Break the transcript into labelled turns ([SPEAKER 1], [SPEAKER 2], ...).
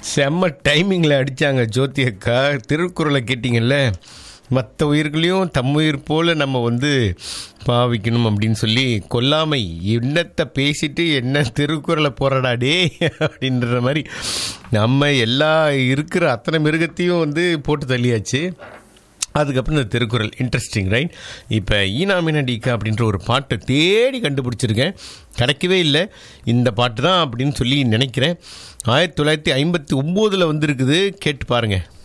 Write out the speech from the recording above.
[SPEAKER 1] செம்ம டைமிங்கில் அடித்தாங்க ஜோதி அக்கா திருக்குறளை கேட்டிங்கல்ல மற்ற உயிர்களையும் தம் உயிர் போல் நம்ம வந்து பாவிக்கணும் அப்படின்னு சொல்லி கொல்லாமை என்னத்தை பேசிட்டு என்ன திருக்குறளை போறடா டே அப்படின்ற மாதிரி நம்ம எல்லா இருக்கிற அத்தனை மிருகத்தையும் வந்து போட்டு தள்ளியாச்சு அதுக்கப்புறம் இந்த திருக்குறள் இன்ட்ரெஸ்டிங் ரைட் இப்போ ஈனாமினா டீக்கா அப்படின்ற ஒரு பாட்டை தேடி கண்டுபிடிச்சிருக்கேன் கிடைக்கவே இல்லை இந்த பாட்டு தான் அப்படின்னு சொல்லி நினைக்கிறேன் ஆயிரத்தி தொள்ளாயிரத்தி ஐம்பத்தி ஒம்போதில் வந்திருக்குது கேட்டு பாருங்கள்